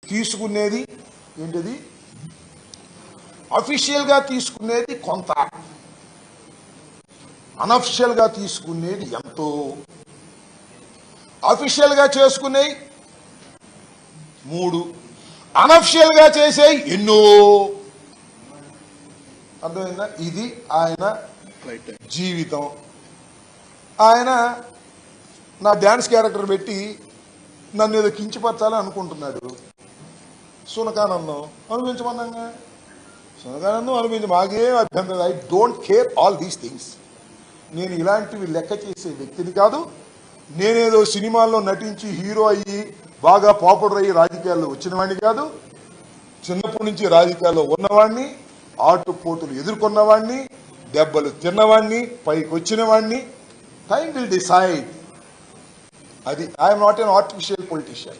తీసుకునేది ఏంటిది అఫీషియల్గా తీసుకునేది కొంత అనఫిషియల్గా తీసుకునేది ఎంతో అఫీషియల్గా చేసుకునేవి మూడు అనఫిషియల్గా చేసేవి ఎన్నో అర్థమైందా ఇది ఆయన జీవితం ఆయన నా డ్యాన్స్ క్యారెక్టర్ పెట్టి నన్ను ఏదో కించపరచాలని అనుకుంటున్నాడు సునకానందం అనుభవించమన్నాగా సునకానందం అనుభవించి మాకేం అభ్యంతరం I don't care all these things నేను ఇలాంటివి లెక్క చేసే వ్యక్తిని కాదు నేనేదో సినిమాల్లో నటించి హీరో అయ్యి బాగా పాపులర్ అయ్యి రాజకీయాల్లో వచ్చిన వాడిని కాదు చిన్నప్పటి నుంచి రాజకీయాల్లో ఉన్నవాడిని ఆటుపోటులు ఎదుర్కొన్నవాడిని దెబ్బలు తిన్నవాడిని పైకి వచ్చిన వాడిని టైం విల్ డిసైడ్ అది I'm not an artificial politician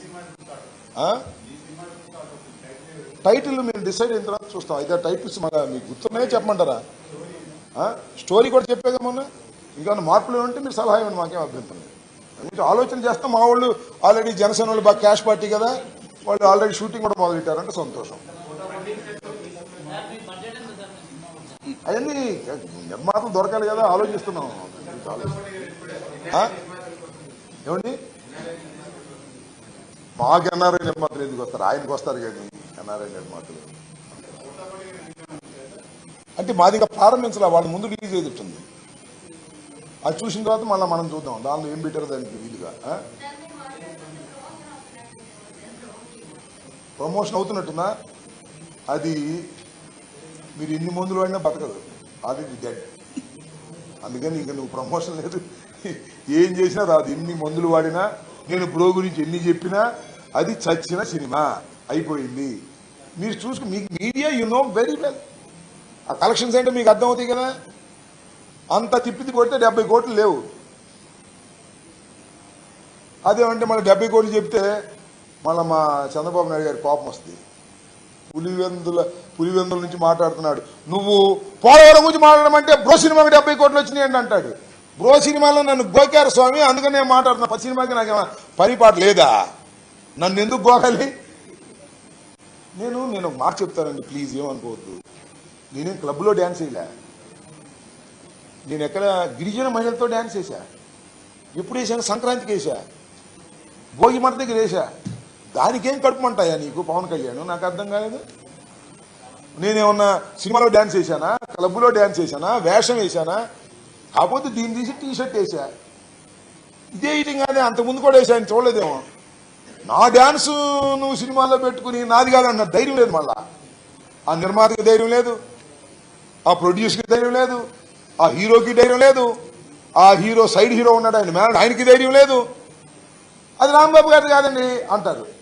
title మీరు డిసైడ్ అయిన తర్వాత చూస్తాం అయితే టైటిల్స్ మన మీకు గుర్తున్నాయో చెప్పమంటారా ఆ? స్టోరీ కూడా చెప్పాగా మొన్న ఇంకా మార్పులు ఉంటే మీరు సలహా ఇవ్వండి మాకేం అభ్యంతరం లేదు అంటే ఆలోచన చేస్తాం మా వాళ్ళు ఆల్రెడీ జనసేన వాళ్ళు బాగా క్యాష్ పార్టీ కదా వాళ్ళు ఆల్రెడీ షూటింగ్ కూడా మొదలెట్టారంటే సంతోషం అవన్నీ నిర్మాతలు దొరకాలి కదా ఆలోచిస్తున్నాం ఆ? ఏమండి మాకు ఎన్ఆర్ఐ నిర్మాతలు ఎందుకు వస్తారు ఆయనకు వస్తారు కానీ ఎన్ఆర్ఐ నిర్మాతలు అంటే మాది ఇంకా ప్రారంభించాల వాళ్ళు ముందు రిలీజ్ ఎదుగుతుంది అది చూసిన తర్వాత మళ్ళీ మనం చూద్దాం దానిలో ఏం పెట్టారో దానికి వీలుగా ఆ? ప్రమోషన్ అవుతున్నట్టున్నా అది మీరు ఎన్ని మందులు వాడినా బతకదు ఆల్రెడీ డెడ్ అందుకని ఇంకా నువ్వు ప్రమోషన్ లేదు ఏం చేసినా రాదు ఎన్ని మందులు వాడినా నేను బ్రో గురించి ఎన్ని చెప్పినా అది చచ్చిన సినిమా అయిపోయింది మీరు చూసుకు మీకు media you know very well ఆ కలెక్షన్స్ ఏంటో మీకు అర్థమవుతాయి కదా అంత తిప్పిది కొడితే డెబ్బై కోట్లు లేవు అదేమంటే మళ్ళీ డెబ్బై కోట్లు చెప్తే మళ్ళీ మా చంద్రబాబు నాయుడు గారి కోపం వస్తుంది పులివెందుల పులివెందుల నుంచి మాట్లాడుతున్నాడు నువ్వు పోలవరం గురించి మాట్లాడడం అంటే బ్రో సినిమాకి డెబ్బై కోట్లు వచ్చినాయి అని అంటాడు బ్రో సినిమాలో నన్ను గోకారు స్వామి అందుకని నేను మాట్లాడుతున్నా పది సినిమాకి నాకు పరిపాటు లేదా నన్ను ఎందుకు గోకాలి నేను నేను ఒక మాట చెప్తానండి ప్లీజ్ ఏమనుకోవద్దు నేనేం క్లబ్లో డ్యాన్స్ వేయలే నేను ఎక్కడ గిరిజన మహిళలతో డ్యాన్స్ వేసా ఎప్పుడు వేసాను సంక్రాంతికి వేసా భోగి మంట దగ్గర వేసా దానికేం కడుపుమంటాయా నీకు పవన్ కళ్యాణ్ నాకు అర్థం కాలేదు నేనేమన్నా సినిమాలో డ్యాన్స్ వేసానా క్లబ్లో డ్యాన్స్ వేసానా వేషం వేసానా కాకపోతే దీన్ని తీసి టీ షర్ట్ వేసా ఇదే ఈటింగ్ కానీ అంతకుముందు కూడా వేసాను చూడలేదేమో నా డ్యాన్స్ నువ్వు సినిమాలో పెట్టుకుని నాది కాదన్న ధైర్యం లేదు మళ్ళా ఆ నిర్మాతకి ధైర్యం లేదు ఆ ప్రొడ్యూసర్కి ధైర్యం లేదు ఆ హీరోకి ధైర్యం లేదు ఆ హీరో సైడ్ హీరో ఉన్నాడు ఆయన మేనడ్ ఆయనకి ధైర్యం లేదు అది రాంబాబు గారు కాదండి అంటారు